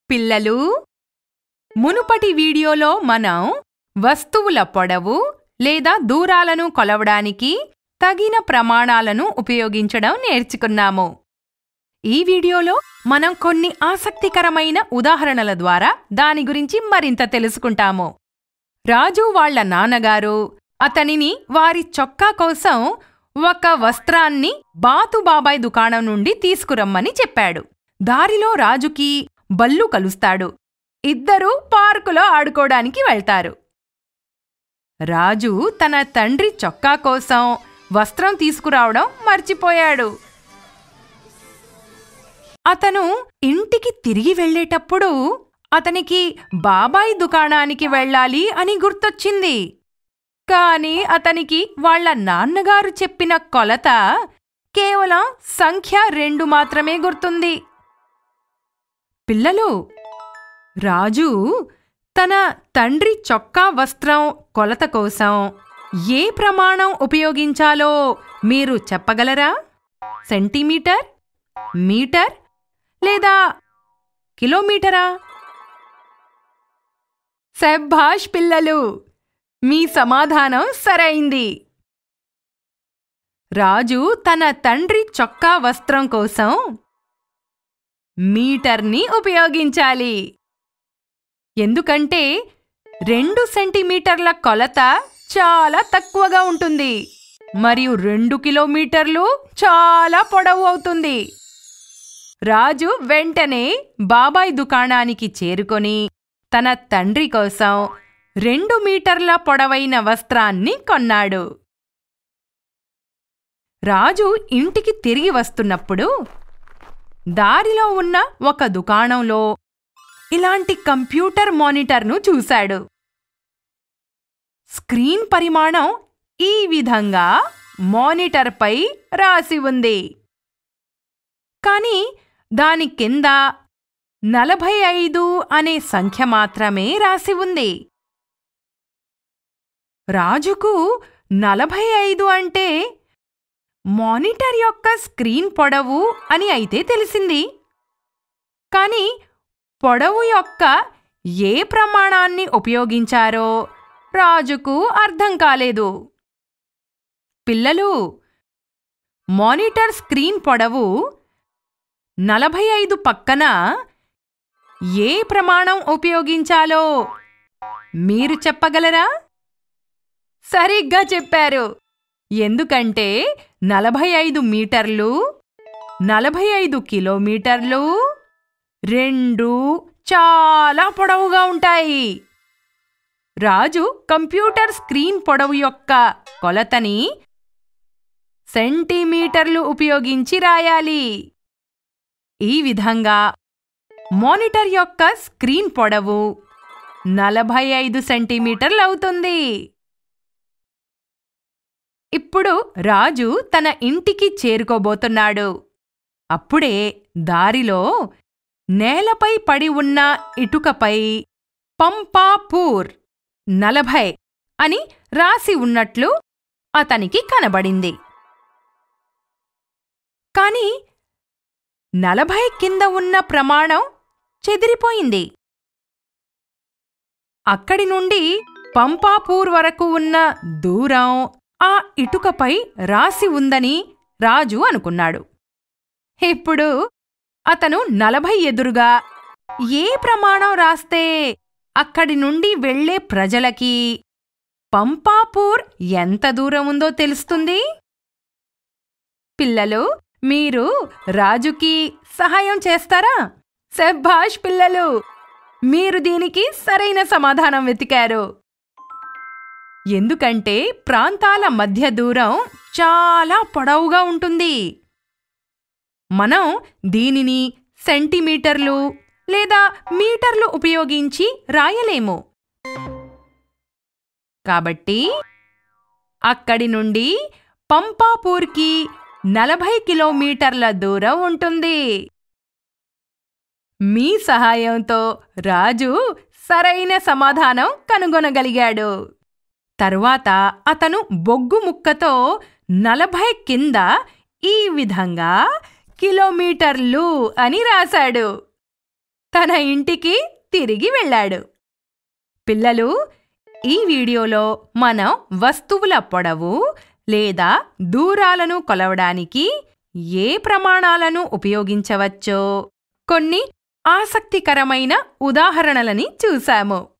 పిల్లలు మునుపటి వీడియోలో మనం వస్తువుల పొడవు లేదా దూరాలను కొలవడానికి తగిన ప్రమాణాలను ఉపయోగించడం నేర్చుకున్నాము ఈ వీడియోలో మనం కొన్ని ఆసక్తికరమైన ఉదాహరణల ద్వారా దాని గురించి మరింత తెలుసుకుంటాము రాజు వాళ్ళ నాన్నగారు అతనిని వారి చొక్కా కోసం ఒక వస్త్రాన్ని బాతుబాబాయ్ దుకాణం నుండి తీసుకురమ్మని చెప్పాడు దారిలో రాజుకి బల్లు కలుస్తాడు ఇద్దరూ పార్కులో ఆడుకోడానికి వెళ్తారు రాజు తన తండ్రి చొక్కా కోసం వస్త్రం తీసుకురావడం మర్చిపోయాడు అతను ఇంటికి తిరిగి వెళ్ళేటప్పుడు అతనికి బాబాయ్ దుకాణానికి వెళ్ళాలి అని గుర్తొచ్చింది కాని అతనికి వాళ్ళ నాన్నగారు చెప్పిన కొలత కేవలం సంఖ్య రెండు మాత్రమే గుర్తుంది పిల్లలు రాజు తన తండ్రి చొక్కా వస్త్రం కొలత కోసం ఏ ప్రమాణం ఉపయోగించాలో మీరు చెప్పగలరా సెంటీమీటర్ మీటర్ లేదా కిలోమీటరా శభాష్ పిల్లలు మీ సమాధానం సరైంది రాజు తన తండ్రి చొక్కా వస్త్రం కోసం మీటర్ని ఉపయోగించాలి ఎందుకంటే రెండు సెంటీమీటర్ల కొలత చాలా తక్కువగా ఉంటుంది మరియు రెండు కిలోమీటర్లు చాలా పొడవు అవుతుంది రాజు వెంటనే బాబాయ్ దుకాణానికి చేరుకొని తన తండ్రి కోసం రెండు మీటర్ల పొడవైన వస్త్రాన్ని కొన్నాడు రాజు ఇంటికి తిరిగి వస్తున్నప్పుడు దారిలో ఉన్న ఒక దుకాణంలో ఇలాంటి కంప్యూటర్ మానిటర్ను చూశాడు స్క్రీన్ పరిమాణం ఈ విధంగా మానిటర్పై రాసి ఉంది కాని దాని కింద నలభై ఐదు అనే సంఖ్య మాత్రమే రాసి ఉంది రాజుకు నలభై ఐదు అంటే మానిటర్ యొక్క స్క్రీన్ పొడవు అని అయితే తెలిసింది కాని పొడవు యొక్క ఏ ప్రమాణాన్ని ఉపయోగించారో రాజుకు అర్థం కాలేదు పిల్లలు మానిటర్ స్క్రీన్ పొడవు నలభై ఐదు పక్కన ఏ ప్రమాణం ఉపయోగించాలో మీరు చెప్పగలరా సరిగ్గా చెప్పారు ఎందుకంటే నలభై ఐదు మీటర్లు నలభై ఐదు కిలోమీటర్లు రెండు చాలా పొడవుగా ఉంటాయి రాజు కంప్యూటర్ స్క్రీన్ పొడవు యొక్క కొలతని సెంటీమీటర్లు ఉపయోగించి రాయాలి ఈ విధంగా మానిటర్ యొక్క స్క్రీన్ పొడవు నలభై ఐదు సెంటీమీటర్లు అవుతుంది ఇప్పుడు రాజు తన ఇంటికి చేరుకోబోతున్నాడు అప్పుడే దారిలో నేలపై పడి ఉన్న ఇటుకపై పంపాపూర్ నలభై అని రాసి ఉన్నట్లు అతనికి కనబడింది కాని నలభై కింద ఉన్న ప్రమాణం చెదిరిపోయింది అక్కడి నుండి పంపాపూర్ వరకు ఉన్న దూరం ఆ ఇటుకపై రాసి ఉందని రాజు అనుకున్నాడు ఇప్పుడు అతను నలభై ఎదురుగా ఏ ప్రమాణం రాస్తే అక్కడి నుండి వెళ్లే ప్రజలకి పంపాపూర్ ఎంత దూరం ఉందో తెలుస్తుంది పిల్లలు మీరు రాజుకి సహాయం చేస్తారా శభాష్ పిల్లలు మీరు దీనికి సరైన సమాధానం వెతికారు ఎందుకంటే ప్రాంతాల మధ్య దూరం చాలా పొడవుగా ఉంటుంది మనం దీనిని సెంటీమీటర్లు లేదా మీటర్లు ఉపయోగించి రాయలేము కాబట్టి అక్కడి నుండి పంపాపూర్కి నలభై కిలోమీటర్ల దూరం ఉంటుంది మీ సహాయంతో రాజు సరైన సమాధానం కనుగొనగలిగాడు తరువాత అతను బొగ్గు ముక్కతో నలభై కింద ఈ విధంగా కిలోమీటర్లు అని రాశాడు తన ఇంటికి తిరిగి వెళ్ళాడు పిల్లలు ఈ వీడియోలో మనం వస్తువుల పొడవు లేదా దూరాలను కొలవడానికి ఏ ప్రమాణాలను ఉపయోగించవచ్చో కొన్ని ఆసక్తికరమైన ఉదాహరణలని చూశాము